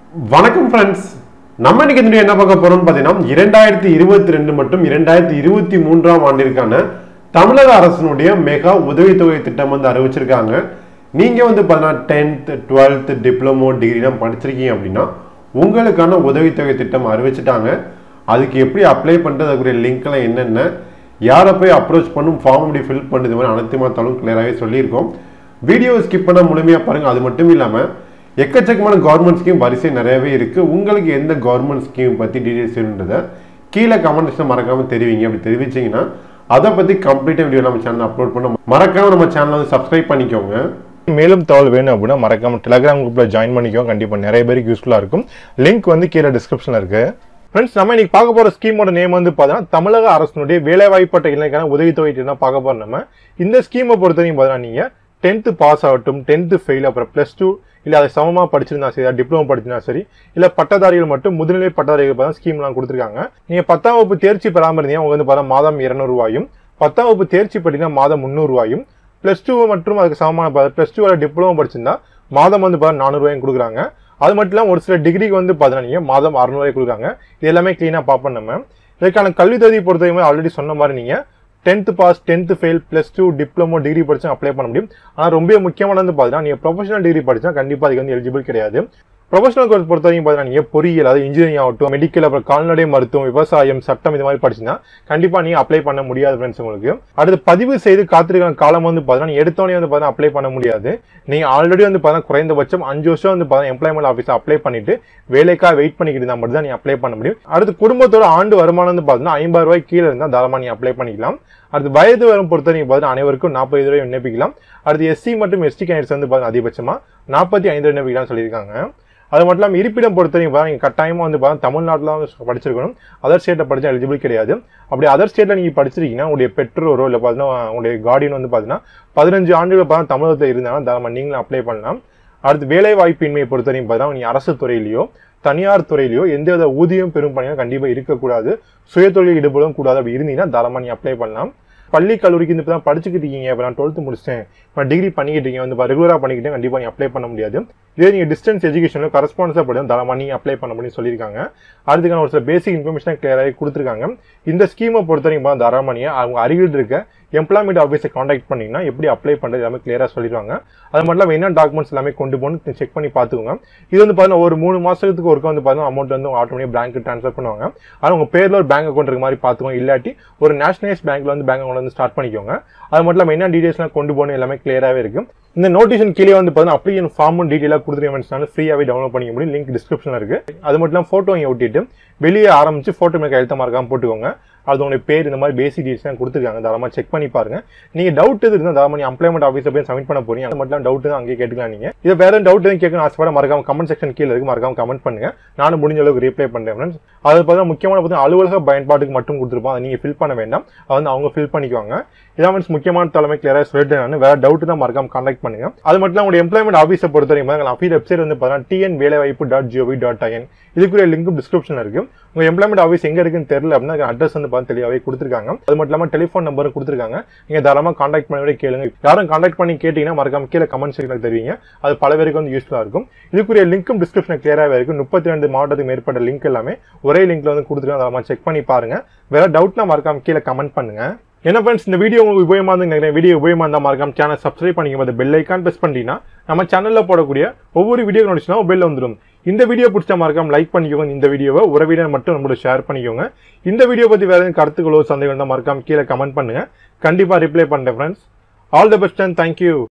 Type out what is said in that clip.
வணக்கம் ஃப்ரெண்ட்ஸ் நம்ம இன்னைக்கு இந்த video என்ன பார்க்க போறோம்னு பார்த்தீங்கன்னா இரண்டாயிரத்தி இருபத்தி ரெண்டு மற்றும் இரண்டாயிரத்தி இருபத்தி மூன்றாம் ஆண்டிற்கான தமிழக அரசினுடைய மெகா உதவித்தொகை திட்டம் வந்து அறிவிச்சிருக்காங்க நீங்க வந்து பார்த்தீங்கன்னா டென்த் டுவெல்த் டிப்ளமோ டிகிரிலாம் படிச்சிருக்கீங்க அப்படின்னா உங்களுக்கான உதவித்தொகை திட்டம் அறிவிச்சிட்டாங்க அதுக்கு எப்படி அப்ளை பண்ணுறது அதுக்குரிய லிங்க்லாம் என்னென்ன யாரை போய் அப்ரோச் பண்ணும் ஃபார்ம் எப்படி ஃபில் பண்ணுது மாதிரி அனைத்து மாத்தாலும் கிளியராகவே சொல்லியிருக்கோம் வீடியோ ஸ்கிப் பண்ண முழுமையாக பாருங்கள் அது மட்டும் இல்லாமல் எக்கச்சக்கமான கவர்மெண்ட் ஸ்கீம் வரிசை நிறையவே இருக்குது உங்களுக்கு எந்த கவர்மெண்ட் ஸ்கீம் பற்றி டீட்டெயில்ஸ் வேணுன்றதை கீழே கமெண்ட்ஸில் மறக்காமல் தெரிவிங்க அப்படி தெரிவிச்சிங்கன்னா அதை பற்றி கம்ப்ளீட்டாக வீடியோ நம்ம சேனல் அப்லோட் பண்ண மறக்காமல் நம்ம சேனலை வந்து சப்ஸ்கிரைப் பண்ணிக்கோங்க மேலும் தகவல் வேணும் அப்படின்னா மறக்காம டெலிகிராம் குரூப்பில் ஜாயின் பண்ணிக்கோங்க கண்டிப்பாக நிறைய பேருக்கு யூஸ்ஃபுல்லாக இருக்கும் லிங்க் வந்து கீழே டிஸ்கிரிப்ஷனில் இருக்கு ஃப்ரெண்ட்ஸ் நம்ம இன்னைக்கு பார்க்க போகிற ஸ்கீமோட நேம் வந்து பார்த்தீங்கன்னா தமிழக அரசினுடைய வேலைவாய்ப்பட்ட இளைஞருக்கான உதவித்தொகை தான் பார்க்க போகிறோம் நம்ம இந்த ஸ்கீமை பொறுத்த வரைக்கும் பார்த்தீங்கன்னா நீங்கள் டென்த்து பாஸ் ஆகட்டும் டென்த்து ஃபெயில் அப்புறம் ப்ளஸ் டூ இல்லை அதை சமமாக படிச்சிருந்தா சரி டிப்ளமோ படிச்சிருந்தா சரி இல்லை பட்டதாரிகள் மட்டும் முதுநிலை பட்டதாரிகள் பார்த்தா ஸ்கீம்லாம் கொடுத்துருக்காங்க நீங்கள் பத்தாம் வகுப்பு தேர்ச்சி பெறாமல் இருந்தீங்க உங்களுக்கு வந்து பார்த்தா மாதம் இரநூறுவாயும் பத்தாம் வகுப்பு தேர்ச்சி படினா மாதம் முந்நூறுவாயும் ப்ளஸ் டூ மற்றும் அதுக்கு சமமான ப்ளஸ் டூ டிப்ளமோ படிச்சிருந்தா மாதம் வந்து பார்த்தா நானூறுவாயும் கொடுக்குறாங்க அது மட்டும் இல்லாமல் ஒரு சில டிகிரிக்கு வந்து பார்த்தீங்கன்னா நீங்கள் மாதம் அறநூறுவாய் கொடுக்குறாங்க இது எல்லாமே க்ளீனாக பார்ப்போம் நம்ம இதுக்கான கல்வி தகுதி பொறுத்தவரைக்கும் ஆல்ரெடி சொன்ன மாதிரி நீங்கள் tenth pass tenth fail plus two diploma degree படிச்சா அப்ளை பண்ண முடியும் ஆனால் ரொம்ப முக்கியமானது பார்த்தீங்கன்னா நீங்கள் ப்ரொஃபஷனல் டிகிரி படிச்சா கண்டிப்பாக அதுக்கு வந்து எலிஜிபிள் கிடையாது ப்ரொஃபஷனல் கோர்ஸ் பொறுத்த வரைக்கும் பார்த்தீங்கன்னா நீங்கள் பொறியியல் அதாவது இன்ஜினியரிங் ஆகட்டும் மெடிக்கல் அப்புறம் கால்நடை மருத்துவம் விவசாயம் சட்டம் இது மாதிரி படிச்சுன்னா கண்டிப்பாக நீங்கள் அப்ளை பண்ண முடியாது ஃப்ரெண்ட்ஸ் உங்களுக்கு அடுத்து பதிவு செய்து காத்திருக்கிற காலம் வந்து பார்த்தீங்கன்னா எடுத்தோடனே வந்து பார்த்தீங்கன்னா அப்ளை பண்ண முடியாது நீங்கள் ஆல்ரெடி வந்து பார்த்தீங்கன்னா குறைந்தபட்சம் அஞ்சு வருஷம் வந்து பார்த்தீங்கன்னா எம்ப்ளாய்மெண்ட் ஆஃபீஸில் அப்ளை பண்ணிட்டு வேலைக்காக வெயிட் பண்ணிக்கிட்டு இருந்தால் மட்டும் தான் நீ அப்ளை பண்ண முடியும் அடுத்து குடும்பத்தோட ஆண்டு வருமானம் வந்து பார்த்தீங்கன்னா ஐம்பது ரூபாய் கீழே இருந்தால் தாராளமாக நீ அப்ளை பண்ணிக்கலாம் அடுத்து வயது வரும் பொறுத்த வரைக்கும் பார்த்தீங்கன்னா அனைவருக்கும் நாற்பது ரூபாய் விண்ணப்பிக்கலாம் அடுத்து எஸ்சி மற்றும் எஸ்டி கேண்டிடேட்ஸ் வந்து பார்த்தீங்கன்னா அதிகபட்சமாக நாற்பத்தி ஐந்து விண்ணப்பிக்கலாம் சொல்லியிருக்காங்க அது மட்டும் இல்லாமல் இருப்பிடம் பொறுத்த வரைக்கும் பார்த்தா நீங்கள் கட்டாயமாக வந்து பார்த்தா தமிழ்நாட்டில் வந்து படிச்சிருக்கணும் அதர் ஸ்டேட்டில் படிச்சா எலிஜிபிள் கிடையாது அப்படி அதர் ஸ்டேட்டில் நீங்கள் படிச்சிருக்கீங்கன்னா உங்களுடைய பெற்றோரோ இல்லை பார்த்தீங்கன்னா உங்களுடைய கார்டியன் வந்து பார்த்தீங்கன்னா பதினஞ்சு ஆண்டுகள் பார்த்தா தமிழகத்தில் இருந்தாலும் தாராளமாக நீங்களும் அப்ளை பண்ணலாம் அடுத்து வேலை வாய்ப்பின்மையை பொறுத்த வரைக்கும் பார்த்தா நீங்கள் அரசு துறையிலையோ தனியார் துறையிலையோ எந்தவித ஊதியம் பெரும் பணியும் கண்டிப்பாக இருக்கக்கூடாது சுயதொழில் ஈடுபடவும் கூடாது அப்படி இருந்தீங்கன்னா தாராளமாக நீ அப்ளை பண்ணலாம் பள்ளி கல்லூரிக்கு இந்த இப்போ தான் படிச்சுக்கிட்டு இருக்கீங்க இப்போ நான் டுவெல்த்து முடிச்சிட்டேன் இப்போ டிகிரி பண்ணிக்கிட்டு இருக்கீங்க வந்து ரெகுலராக பண்ணிக்கிட்டே கண்டிப்பாக நீ அப்ளை பண்ண முடியாது இதே நீங்கள் டிஸ்டன்ஸ் எஜுகேஷனில் கரஸ்பான்ஸாக படி தாராளமாக நீங்கள் அப்ளை பண்ண முடியும்னு சொல்லியிருக்காங்க அடுத்துக்கான ஒரு சில பேசிக் இன்ஃபர்மேஷன் கிளியராகி கொடுத்துருக்காங்க இந்த ஸ்கீமை பொறுத்த வரைக்கும் தாராளமாக நீங்கள் அவங்க அருகில் இருக்க எம்ப்ளாய்மெண்ட் ஆஃபீஸை காண்டாக்ட் பண்ணிங்கன்னா எப்படி அப்ளை பண்ணுறது எல்லாமே கிளியராக சொல்லிடுவாங்க அது மட்டும் இல்லாமல் என்ன டாக்குமெண்ட்ஸ் எல்லாமே கொண்டு போகணும் செக் பண்ணி பார்த்துக்கோங்க இது வந்து பார்த்தீங்கன்னா ஒரு மூணு மாதத்துக்கு ஒருக்க வந்து பார்த்தீங்கன்னா அமௌண்ட் வந்து ஆட்டோமேட்டிக் பேங்க்கு ட்ரான்ஸ்ஃபர் பண்ணுவாங்க ஆனால் உங்கள் பேரில் ஒரு பேங்க் அக்கௌண்ட் இருக்க மாதிரி பார்த்துக்கோங்க இல்லாட்டி ஒரு நேஷனலைஸ் பேங்க்ல வந்து பேங்க் அக்கௌண்ட் வந்து ஸ்டார்ட் பண்ணிக்கோங்க அது மட்டும் இல்லாமல் என்ன டீடைல்ஸ்லாம் கொண்டு போகணும் எல்லாமே கிளியராகவே இருக்கும் இந்த நோட்டிஷன் கீழே வந்து பார்த்தீங்கன்னா அப்ளிகேஷன் ஃபார்மும் டீட்டெயிலாக கொடுத்துருக்கீங்க ஃப்ரீயாகவே டவுன்லோட் பண்ணிக்க முடியும் லிங்க் டிஸ்கிரிப்ஷனில் இருக்கு அது மட்டும் இல்லாமல் ஃபோட்டோ இங்கே ஒட்டிட்டு வெளியே ஆரம்பிச்சு ஃபோட்டோ மேலே எழுத்த மார்க்காம போட்டுக்கோங்க அது உங்களுடைய பேர் இந்த மாதிரி பேசிக் டீட்டெயில்ஸ் கொடுத்துருக்காங்க தாராளமாக செக் பண்ணி பாருங்க நீங்க டவுட் எது இருந்தால் தாராளமாக அம்ப்ளாய்மெண்ட் ஆஃபீஸில் போய் சப்மிட் பண்ண போறீங்க அது மட்டும் டவுட் தான் அங்கேயே கேட்டுக்கலாம் நீங்க இதை வேற டவுட் எதுவும் கேட்கணும் ஆசைப்பட மறக்காம கமெண்ட் செக்ஷன் கீழே இருக்கு மறக்காம கமெண்ட் பண்ணுங்க நானும் முடிஞ்ச அளவுக்கு ரிப்ளை பண்றேன் ஃப்ரெண்ட்ஸ் அது பார்த்தீங்கன்னா முக்கியமான பார்த்தீங்கன்னா அலுவலக பயன்பாட்டுக்கு மட்டும் கொடுத்துருப்போம் அதை நீங்க ஃபில் பண்ண வேண்டாம் அதை வந்து அவங்க ஃபில் பண்ணிக்குவாங்க இதான் மீன்ஸ் முக்கியமான தலைமை கிளியராக சொல்லிட்டு நான் வேற டவுட் தான் மறக்காம கான்டாக்ட் பண்ணுங்க அது மட்டும் இல்லாமல் உங்களுடைய எம்ப்ளாய்மெண்ட் ஆஃபீஸை பொறுத்த வரைக்கும் அஃபீஸ் வெப்சைட் வந்து பார்த்தீங்கன்னா டிஎன் வேலைவாய்ப்பு டாட் ஜிஓவி டாட் ஐஎன் இதுக்குரிய லிங்க் டிஸ்கிரிப்ஷன் இருக்கு உங்க எம்ப்ளாய்மெண்ட் ஆஃபீஸ் எங்க இருக்குன்னு தெரியல அப்படின்னா அட்ரஸ் வந்து பார்த்து தெளிவாகவே கொடுத்துருக்காங்க அது மட்டும் இல்லாமல் டெலிஃபோன் நம்பரும் கொடுத்துருக்காங்க நீங்க தாராளமாக கான்டாக்ட் பண்ணி கேளுங்க யாரும் கான்டாக்ட் பண்ணி கேட்டீங்கன்னா மறக்காம கீழே கமெண்ட் செக்ஷனில் தெரிவிங்க அது பல பேருக்கு வந்து யூஸ்ஃபுல்லாக இருக்கும் இதுக்குரிய லிங்க்கும் டிஸ்கிரிப்ஷன் கிளியராகவே இருக்கும் முப்பத்தி ரெண்டு மாவட்டத்துக்கு மேற்பட்ட லிங்க் எல்லாமே ஒரே லிங்க்ல வந்து கொடுத்துருக்காங்க தாராளமாக செக் பண்ணி பாருங்க வேற டவுட்னா மறக்காம கீழே கமெண்ட் பண்ணுங்க என்ன ஃப்ரெண்ட்ஸ் இந்த வீடியோ உங்களுக்கு உபயோகமாக இருந்து நினைக்கிறேன் வீடியோ உபயோகமாக இருந்தால் மறக்காம சேனல் சப்ஸ்கிரைப் பண்ணிக்கும் போது பெல் ஐக்கான் ப்ரெஸ் பண்ணிட்டீங்கன்னா நம்ம சேனலில் போடக்கூடிய ஒவ்வொரு வீடியோ நோட்டிஸ்னா மொபைலில் வந்துடும் இந்த வீடியோ பிடிச்சா மறக்காம லைக் பண்ணிக்கோங்க இந்த வீடியோவை உறவினர் மட்டும் நம்மளோட ஷேர் பண்ணிக்கோங்க இந்த வீடியோ பற்றி வேறு எதுவும் கருத்துக்களோ சந்தேகம் இருந்தால் மறக்காம கீழே கமெண்ட் பண்ணுங்க கண்டிப்பாக ரிப்ளை பண்ணுறேன் friends all the best and thank you